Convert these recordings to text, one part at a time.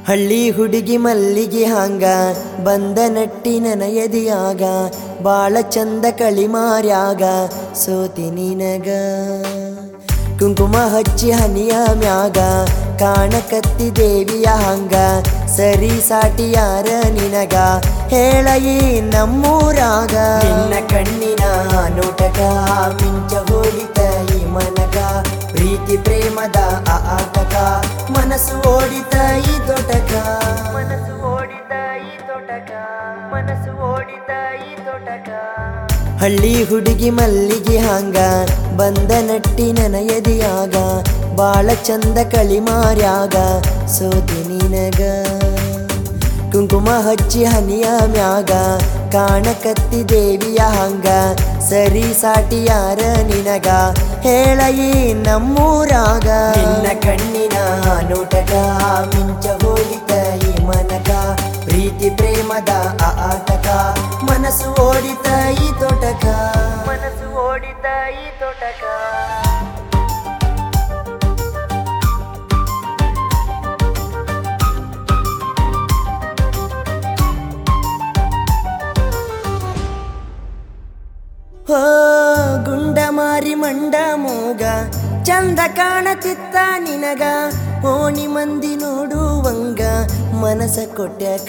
ಹಳ್ಳಿ ಹುಡುಗಿ ಮಲ್ಲಿಗೆ ಹಾಂಗ ಬಂದ ನಟ್ಟಿ ನನಯದಿಯಾಗ ಬಾಳ ಚಂದ ಕಳಿಮಾರ್ಯಾಗ ಸೋತಿ ನಿನಗ ಕುಂಕುಮ ಹಚ್ಚಿ ಹನಿಯ ಮ್ಯಾಗ ಕಾಣಕತ್ತಿ ದೇವಿಯ ಹಂಗ ಸರಿ ಸಾಟಿ ಯಾರ ನಿನಗ ಹೇಳಯಿ ನಮ್ಮೂರಾಗ ನಿನ್ನ ಕಣ್ಣಿನ ನೋಟಗ ಮಿಂಚ ಹೋಲಿತ ಈ ಮನಗ ಪ್ರೀತಿ ಪ್ರೇಮದ ಆ ಆಟಕ ಮನಸ್ಸು ಓಡಿತ ಈ ತೋಟಕ ಮನಸ್ಸು ಓಡಿತ ಈ ತೋಟಕ ಮನಸ್ಸು ಓಡಿತ ಈ ತೋಟಕ ಹಳ್ಳಿ ಹುಡುಗಿ ಮಲ್ಲಿಗೆ ಹಾಂಗ ಬಂದ ನಟ್ಟಿ ನನಯದಿಯಾಗ ಬಾಳ ಚಂದ ಕಳಿಮಾರ್ಯಾಗ ಸೋತಿ ನಿನಗ ಕುಂಕುಮ ಹಚ್ಚಿ ಹನಿಯ ಮ್ಯಾಗ ಕಾಣಕತ್ತಿ ದೇವಿಯ ಹಂಗ ಸರಿ ಸಾಟಿ ಯಾರ ನಿನಗ ಹೇಳಯಿ ನಮ್ಮೂರಾಗ ನಿನ್ನ ಕಣ್ಣಿನ ನೋಟಗ ಮಿಂಚ ಹೋಲಿತ ಈ ಮನಗ ಪ್ರೀತಿ ಪ್ರೇಮದ ಆ ಆಟಕ ಮನಸ್ಸು ಓಡಿತ ಈ ತೋಟಕ ಮನಸ್ಸು ಓಡಿತ ಈ ತೋಟಕ ಹೋ ಗುಂಡ ಮಾರಿ ಮಂಡ ಮೂಗ ಚಂದ ಕಾಣತಿತ್ತ ನಿನಗ ಓಣಿ ಮಂದಿ ನೋಡುವಂಗ ಮನಸ ಕೊಟ್ಯಾಕ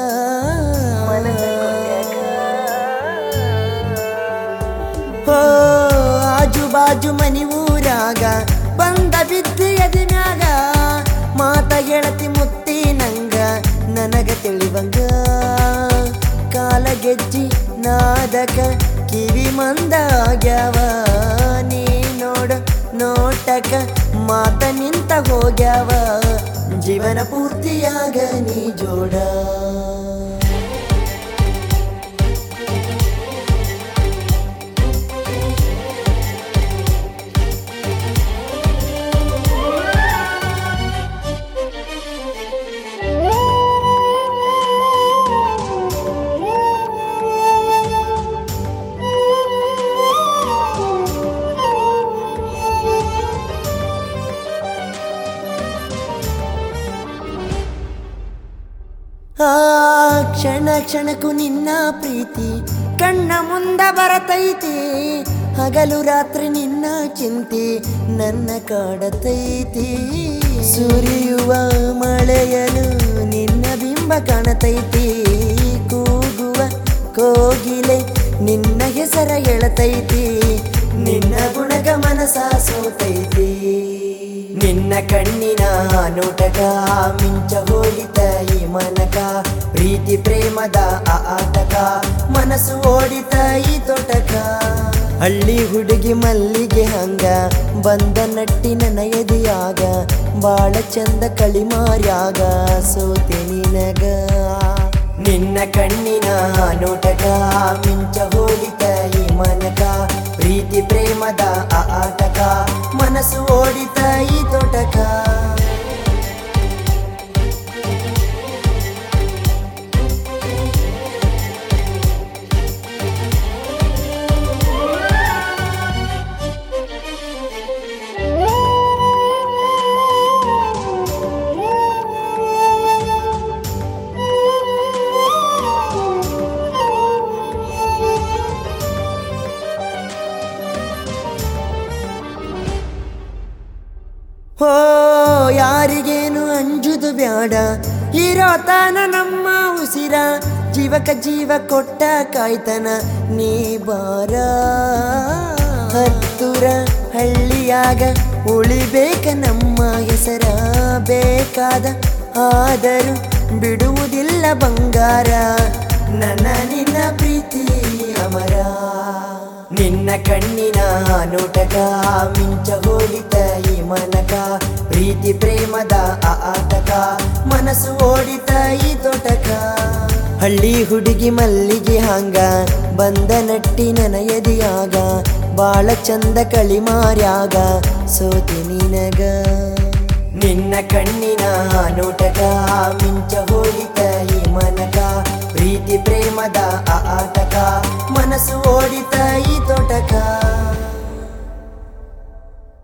ಹೋ ಆಜು ಬಾಜು ಮನಿ ಊರಾಗ ಬಂದ ಬಿದ್ದು ಎದಿನ್ಯಾಗ ಮಾತ ಗೆಳತಿ ಮುತ್ತಿ ನಂಗ ನನಗ ತಿಳಿವಂಗ ಕಾಲ ಗೆಜ್ಜಿ ನಾದಕ ಕಿವಿ ಮಂದಾಗ್ಯಾವ ನೀ ನೋಡ ನೋಟಕ ಮಾತ ನಿಂತ ಹೋಗ್ಯಾವ ಜೀವನ ಪೂರ್ತಿಯಾಗ ನೀ ಜೋಡ ಆ ಕ್ಷಣ ಕ್ಷಣಕ್ಕೂ ನಿನ್ನ ಪ್ರೀತಿ ಕಣ್ಣ ಮುಂದ ಬರತೈತಿ ಹಗಲು ರಾತ್ರಿ ನಿನ್ನ ಚಿಂತಿ ನನ್ನ ಕಾಡತೈತಿ ಸುರಿಯುವ ಮಳೆಯಲು ನಿನ್ನ ಬಿಂಬ ಕಾಣತೈತಿ ಕೂಗುವ ಕೋಗಿಲೆ ನಿನ್ನ ಹೆಸರ ಹೇಳತೈತಿ ನಿನ್ನ ಗುಣಗ ಮನಸ ಸೋತೈತಿ ನಿನ್ನ ಕಣ್ಣಿನ ನೋಟಕ ಮಿಂಚ ಹೋಲಿತ ಈ ಮನಕ ಪ್ರೀತಿ ಪ್ರೇಮದ ಆ ಆಟಕ ಮನಸ್ಸು ಓಡಿತ ಈ ತೋಟಕ ಹಳ್ಳಿ ಹುಡುಗಿ ಮಲ್ಲಿಗೆ ಹಂಗ ಬಂದ ನಟ್ಟಿ ನನಯದಿಯಾಗ ಬಾಳ ಚಂದ ಕಳಿಮಾರ್ಯಾಗ ಸೋತೆ ನಿನಗ ನಿನ್ನ ಕಣ್ಣಿನ ನೋಟಕ ಮಿಂಚ ಹೋಲಿತ ಈ ಮನಕ ಪ್ರೀತಿ ಪ್ರೇಮದ ಆ ಆಟಕ ಮನಸ್ಸು ಓಡಿತ ಈ ತೋಟಕ ಹೋ ಯಾರಿಗೇನು ಅಂಜುದು ಬ್ಯಾಡ ಇರೋ ತಾನ ನಮ್ಮ ಉಸಿರ ಜೀವಕ ಜೀವ ಕೊಟ್ಟ ಕಾಯ್ತನ ನೀ ಬಾರ ಹತ್ತುರ ಹಳ್ಳಿಯಾಗ ಉಳಿಬೇಕ ನಮ್ಮ ಹೆಸರ ಬೇಕಾದ ಆದರೂ ಬಿಡುವುದಿಲ್ಲ ಬಂಗಾರ ನನ್ನ ನಿನ್ನ ಪ್ರೀತಿ ಅಮರ ನಿನ್ನ ಕಣ್ಣಿನ ನೋಟಕ ಮಿಂಚ ಹೋಲಿತ ಈ ಮನಕ ಪ್ರೀತಿ ಪ್ರೇಮದ ಆ ಆಟಕ ಮನಸ್ಸು ಓಡಿತ ಈ ತೋಟಕ ಹಳ್ಳಿ ಹುಡುಗಿ ಮಲ್ಲಿಗೆ ಹಾಂಗ ಬಂದ ನಟ್ಟಿ ನನಯದಿಯಾಗ ಬಾಳ ಚಂದ ಕಳಿಮಾರ್ಯಾಗ ಸೋತಿ ನಿನಗ ನಿನ್ನ ಕಣ್ಣಿನ ನೋಟಕ ಮಿಂಚ ಹೋಲಿತ ಈ ಮನಕ ಪ್ರೀತಿ ಪ್ರೇಮದ ಆ ಆಟಕ ಮನಸ್ಸು ಓಡಿತ